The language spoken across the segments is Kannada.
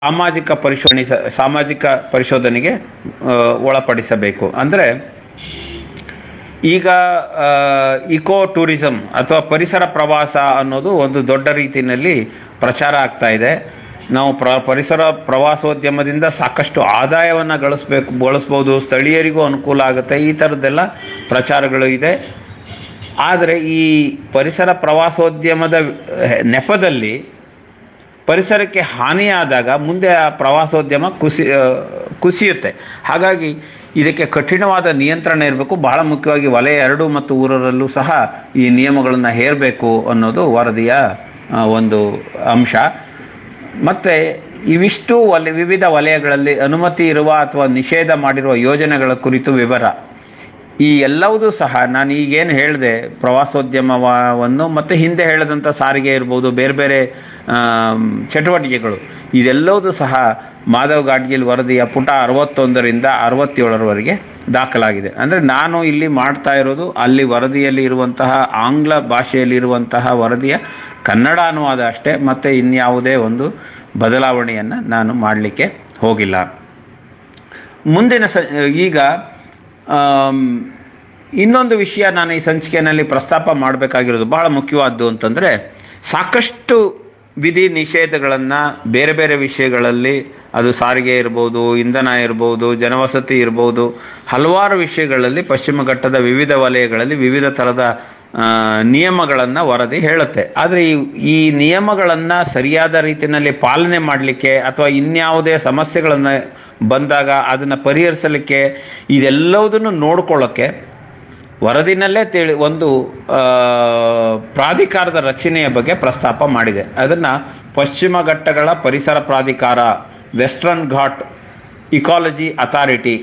ಸಾಮಾಜಿಕ ಪರಿಶೋಧನೆ ಸಾಮಾಜಿಕ ಪರಿಶೋಧನೆಗೆ ಆ, ಒಳಪಡಿಸಬೇಕು ಅಂದರೆ ಈಗ ಇಕೋ ಟೂರಿಸಂ ಅಥವಾ ಪರಿಸರ ಪ್ರವಾಸ ಅನ್ನೋದು ಒಂದು ದೊಡ್ಡ ರೀತಿಯಲ್ಲಿ ಪ್ರಚಾರ ಆಗ್ತಾ ಇದೆ ನಾವು ಪ್ರ ಪರಿಸರ ಪ್ರವಾಸೋದ್ಯಮದಿಂದ ಸಾಕಷ್ಟು ಆದಾಯವನ್ನು ಗಳಿಸ್ಬೇಕು ಗಳಿಸ್ಬೋದು ಸ್ಥಳೀಯರಿಗೂ ಅನುಕೂಲ ಆಗುತ್ತೆ ಈ ಥರದ್ದೆಲ್ಲ ಪ್ರಚಾರಗಳು ಇದೆ ಆದರೆ ಈ ಪರಿಸರ ಪ್ರವಾಸೋದ್ಯಮದ ಅಹ್, ನೆಪದಲ್ಲಿ ಪರಿಸರಕ್ಕೆ ಹಾನಿಯಾದಾಗ ಮುಂದೆ ಆ ಪ್ರವಾಸೋದ್ಯಮ ಕುಸಿ ಆ, ಕುಸಿಯುತ್ತೆ ಹಾಗಾಗಿ ಇದಕ್ಕೆ ಕಠಿಣವಾದ ನಿಯಂತ್ರಣ ಇರಬೇಕು ಬಹಳ ಮುಖ್ಯವಾಗಿ ವಲಯ ಎರಡು ಮತ್ತು ಊರರಲ್ಲೂ ಸಹ ಈ ನಿಯಮಗಳನ್ನು ಹೇರಬೇಕು ಅನ್ನೋದು ವರದಿಯ ಆ, ಒಂದು ಅಂಶ ಮತ್ತು ಇವಿಷ್ಟು ವಲ ವಿವಿಧ ವಲಯಗಳಲ್ಲಿ ಅನುಮತಿ ಇರುವ ಅಥವಾ ನಿಷೇಧ ಮಾಡಿರುವ ಯೋಜನೆಗಳ ಕುರಿತು ವಿವರ ಈ ಎಲ್ಲವೂ ಸಹ ನಾನು ಈಗೇನು ಹೇಳಿದೆ ಪ್ರವಾಸೋದ್ಯಮವನ್ನು ಮತ್ತು ಹಿಂದೆ ಹೇಳಿದಂಥ ಸಾರಿಗೆ ಇರ್ಬೋದು ಬೇರೆ ಬೇರೆ ಆಮ್, ಚಟುವಟಿಕೆಗಳು ಇದೆಲ್ಲವೂ ಸಹ ಮಾಧವ್ ಗಾಡ್ಗಿಲ್ ವರದಿಯ ಪುಟ ಅರವತ್ತೊಂದರಿಂದ ಅರವತ್ತೇಳರವರೆಗೆ ದಾಖಲಾಗಿದೆ ಅಂದರೆ ನಾನು ಇಲ್ಲಿ ಮಾಡ್ತಾ ಇರೋದು ಅಲ್ಲಿ ವರದಿಯಲ್ಲಿ ಇರುವಂತಹ ಆಂಗ್ಲ ಭಾಷೆಯಲ್ಲಿ ಇರುವಂತಹ ವರದಿಯ ಕನ್ನಡ ಅನುವಾದ ಅಷ್ಟೇ ಮತ್ತು ಇನ್ಯಾವುದೇ ಒಂದು ಬದಲಾವಣೆಯನ್ನು ನಾನು ಮಾಡಲಿಕ್ಕೆ ಹೋಗಿಲ್ಲ ಮುಂದಿನ ಸ ಈಗ ಆಮ್, ಇನ್ನೊಂದು ವಿಷಯ ನಾನು ಈ ಸಂಚಿಕೆಯಲ್ಲಿ ಪ್ರಸ್ತಾಪ ಮಾಡಬೇಕಾಗಿರೋದು ಬಹಳ ಮುಖ್ಯವಾದ್ದು ಅಂತಂದರೆ ಸಾಕಷ್ಟು ವಿಧಿ ನಿಷೇಧಗಳನ್ನು ಬೇರೆ ಬೇರೆ ವಿಷಯಗಳಲ್ಲಿ ಅದು ಸಾರಿಗೆ ಇರ್ಬೋದು ಇಂಧನ ಇರ್ಬೋದು ಜನವಸತಿ ಇರ್ಬೋದು ಹಲವಾರು ವಿಷಯಗಳಲ್ಲಿ ಪಶ್ಚಿಮ ಘಟ್ಟದ ವಿವಿಧ ವಲಯಗಳಲ್ಲಿ ವಿವಿಧ ಥರದ ನಿಯಮಗಳನ್ನು ವರದಿ ಹೇಳುತ್ತೆ ಆದರೆ ಈ ಈ ನಿಯಮಗಳನ್ನು ಸರಿಯಾದ ರೀತಿಯಲ್ಲಿ ಪಾಲನೆ ಮಾಡಲಿಕ್ಕೆ ಅಥವಾ ಇನ್ಯಾವುದೇ ಸಮಸ್ಯೆಗಳನ್ನು ಬಂದಾಗ ಅದನ್ನು ಪರಿಹರಿಸಲಿಕ್ಕೆ ಇದೆಲ್ಲವುದನ್ನು ನೋಡ್ಕೊಳ್ಳೋಕ್ಕೆ ವರದಿನಲ್ಲೇ ತಿಳಿ ಒಂದು ಆ, ಪ್ರಾಧಿಕಾರದ ರಚನೆಯ ಬಗ್ಗೆ ಪ್ರಸ್ತಾಪ ಮಾಡಿದೆ ಅದನ್ನು ಪಶ್ಚಿಮ ಘಟ್ಟಗಳ ಪರಿಸರ ಪ್ರಾಧಿಕಾರ ವೆಸ್ಟರ್ನ್ ಘಾಟ್ ಇಕಾಲಜಿ ಅಥಾರಿಟಿ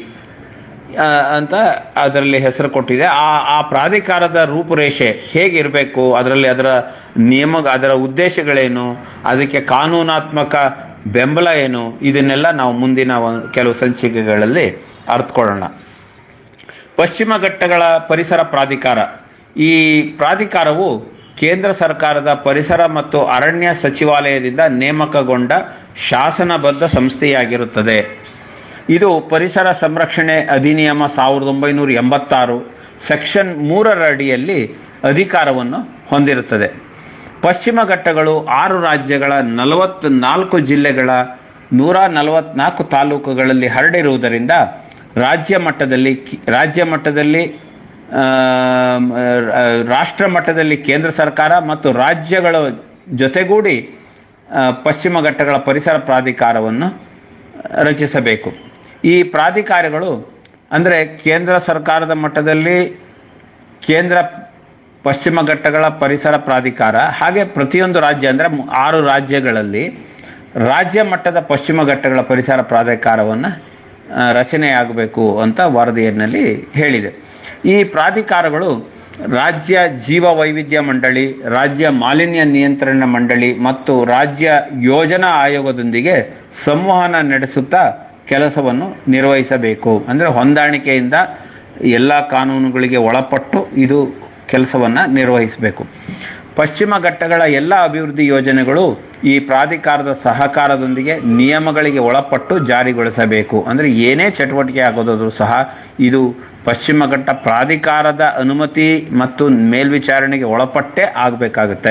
ಅಂತ ಅದರಲ್ಲಿ ಹೆಸರು ಕೊಟ್ಟಿದೆ ಆ ಆ ಪ್ರಾಧಿಕಾರದ ರೂಪುರೇಷೆ ಹೇಗಿರಬೇಕು ಅದರಲ್ಲಿ ಅದರ ನಿಯಮ ಅದರ ಉದ್ದೇಶಗಳೇನು ಅದಕ್ಕೆ ಕಾನೂನಾತ್ಮಕ ಬೆಂಬಲ ಏನು ಇದನ್ನೆಲ್ಲ ನಾವು ಮುಂದಿನ ಒಂದು ಕೆಲವು ಸಂಚಿಕೆಗಳಲ್ಲಿ ಅರ್ಥಕೊಳ್ಳೋಣ ಪಶ್ಚಿಮ ಘಟ್ಟಗಳ ಪರಿಸರ ಪ್ರಾಧಿಕಾರ ಈ ಪ್ರಾಧಿಕಾರವು ಕೇಂದ್ರ ಸರ್ಕಾರದ ಪರಿಸರ ಮತ್ತು ಅರಣ್ಯ ಸಚಿವಾಲಯದಿಂದ ನೇಮಕಗೊಂಡ ಶಾಸನಬದ್ಧ ಸಂಸ್ಥೆಯಾಗಿರುತ್ತದೆ ಇದು ಪರಿಸರ ಸಂರಕ್ಷಣೆ ಅಧಿನಿಯಮ ಸಾವಿರದ ಒಂಬೈನೂರ ಎಂಬತ್ತಾರು ಸೆಕ್ಷನ್ ಮೂರರ ಅಡಿಯಲ್ಲಿ ಅಧಿಕಾರವನ್ನು ಹೊಂದಿರುತ್ತದೆ ಪಶ್ಚಿಮ ಘಟ್ಟಗಳು ಆರು ರಾಜ್ಯಗಳ ನಲವತ್ನಾಲ್ಕು ಜಿಲ್ಲೆಗಳ ನೂರ ನಲವತ್ನಾಲ್ಕು ತಾಲೂಕುಗಳಲ್ಲಿ ಹರಡಿರುವುದರಿಂದ ರಾಜ್ಯ ಮಟ್ಟದಲ್ಲಿ ಕಿ- ರಾಜ್ಯ ಮಟ್ಟದಲ್ಲಿ ಆಮ್, ಆ, ರಾಷ್ಟ್ರ ಮಟ್ಟದಲ್ಲಿ ಕೇಂದ್ರ ಸರ್ಕಾರ ಮತ್ತು ರಾಜ್ಯಗಳ ಜೊತೆಗೂಡಿ ಆ, ಪಶ್ಚಿಮ ಘಟ್ಟಗಳ ಪರಿಸರ ಪ್ರಾಧಿಕಾರವನ್ನು ರಚಿಸಬೇಕು ಈ ಪ್ರಾಧಿಕಾರಗಳು ಅಂದರೆ ಕೇಂದ್ರ ಸರ್ಕಾರದ ಮಟ್ಟದಲ್ಲಿ ಕೇಂದ್ರ ಪಶ್ಚಿಮ ಘಟ್ಟಗಳ ಪರಿಸರ ಪ್ರಾಧಿಕಾರ ಹಾಗೆ ಪ್ರತಿಯೊಂದು ರಾಜ್ಯ ಅಂದರೆ ಆರು ರಾಜ್ಯಗಳಲ್ಲಿ ರಾಜ್ಯ ಮಟ್ಟದ ಪಶ್ಚಿಮ ಘಟ್ಟಗಳ ಪರಿಸರ ಪ್ರಾಧಿಕಾರವನ್ನು ಆ, ರಚನೆಯಾಗಬೇಕು ಅಂತ ವರದಿಯಲ್ಲಿ ಹೇಳಿದೆ ಈ ಪ್ರಾಧಿಕಾರಗಳು ರಾಜ್ಯ ಜೀವ ವೈವಿಧ್ಯ ಮಂಡಳಿ ರಾಜ್ಯ ಮಾಲಿನ್ಯ ನಿಯಂತ್ರಣ ಮಂಡಳಿ ಮತ್ತು ರಾಜ್ಯ ಯೋಜನಾ ಆಯೋಗದೊಂದಿಗೆ ಸಂವಹನ ನಡೆಸುತ್ತಾ ಕೆಲಸವನ್ನು ನಿರ್ವಹಿಸಬೇಕು ಅಂದರೆ ಹೊಂದಾಣಿಕೆಯಿಂದ ಎಲ್ಲ ಕಾನೂನುಗಳಿಗೆ ಒಳಪಟ್ಟು ಇದು ಕೆಲಸವನ್ನು ನಿರ್ವಹಿಸಬೇಕು ಪಶ್ಚಿಮ ಘಟ್ಟಗಳ ಎಲ್ಲ ಅಭಿವೃದ್ಧಿ ಯೋಜನೆಗಳು ಈ ಪ್ರಾಧಿಕಾರದ ಸಹಕಾರದೊಂದಿಗೆ ನಿಯಮಗಳಿಗೆ ಒಳಪಟ್ಟು ಜಾರಿಗೊಳಿಸಬೇಕು ಅಂದರೆ ಏನೇ ಚಟುವಟಿಕೆ ಆಗೋದಾದರೂ ಸಹ ಇದು ಪಶ್ಚಿಮ ಘಟ್ಟ ಪ್ರಾಧಿಕಾರದ ಅನುಮತಿ ಮತ್ತು ಮೇಲ್ವಿಚಾರಣೆಗೆ ಒಳಪಟ್ಟೇ ಆಗಬೇಕಾಗುತ್ತೆ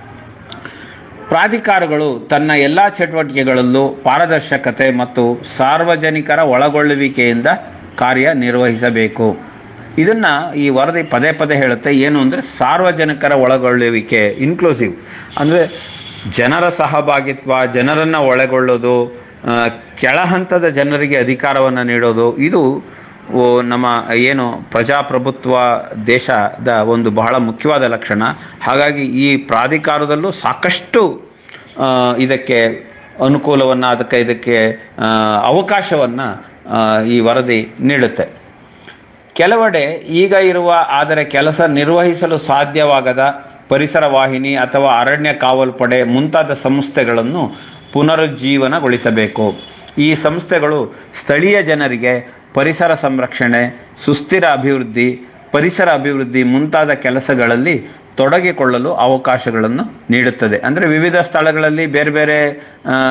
ಪ್ರಾಧಿಕಾರಗಳು ತನ್ನ ಎಲ್ಲ ಚಟುವಟಿಕೆಗಳಲ್ಲೂ ಪಾರದರ್ಶಕತೆ ಮತ್ತು ಸಾರ್ವಜನಿಕರ ಒಳಗೊಳ್ಳುವಿಕೆಯಿಂದ ಕಾರ್ಯನಿರ್ವಹಿಸಬೇಕು ಇದನ್ನ ಈ ವರದಿ ಪದೇ ಪದೇ ಹೇಳುತ್ತೆ ಏನು ಅಂದರೆ ಸಾರ್ವಜನಿಕರ ಒಳಗೊಳ್ಳುವಿಕೆ ಇನ್ಕ್ಲೂಸಿವ್ ಅಂದರೆ ಜನರ ಸಹಭಾಗಿತ್ವ ಜನರನ್ನು ಒಳಗೊಳ್ಳೋದು ಆ, ಕೆಳ ಹಂತದ ಜನರಿಗೆ ಅಧಿಕಾರವನ್ನು ನೀಡೋದು ಇದು ಓ, ನಮ್ಮ ಏನು ಪ್ರಜಾಪ್ರಭುತ್ವ ದೇಶದ ಒಂದು ಬಹಳ ಮುಖ್ಯವಾದ ಲಕ್ಷಣ ಹಾಗಾಗಿ ಈ ಪ್ರಾಧಿಕಾರದಲ್ಲೂ ಸಾಕಷ್ಟು ಆ, ಇದಕ್ಕೆ ಅನುಕೂಲವನ್ನು ಅದಕ್ಕೆ ಇದಕ್ಕೆ ಅವಕಾಶವನ್ನು ಈ ವರದಿ ನೀಡುತ್ತೆ ಕೆಲವೆಡೆ ಈಗ ಇರುವ ಆದರೆ ಕೆಲಸ ನಿರ್ವಹಿಸಲು ಸಾಧ್ಯವಾಗದ ಪರಿಸರ ವಾಹಿನಿ ಅಥವಾ ಅರಣ್ಯ ಕಾವಲು ಪಡೆ ಮುಂತಾದ ಸಂಸ್ಥೆಗಳನ್ನು ಪುನರುಜ್ಜೀವನಗೊಳಿಸಬೇಕು ಈ ಸಂಸ್ಥೆಗಳು ಸ್ಥಳೀಯ ಜನರಿಗೆ ಪರಿಸರ ಸಂರಕ್ಷಣೆ ಸುಸ್ಥಿರ ಅಭಿವೃದ್ಧಿ ಪರಿಸರ ಅಭಿವೃದ್ಧಿ ಮುಂತಾದ ಕೆಲಸಗಳಲ್ಲಿ ತೊಡಗಿಕೊಳ್ಳಲು ಅವಕಾಶಗಳನ್ನು ನೀಡುತ್ತದೆ ಅಂದರೆ ವಿವಿಧ ಸ್ಥಳಗಳಲ್ಲಿ ಬೇರೆ ಬೇರೆ ಆ,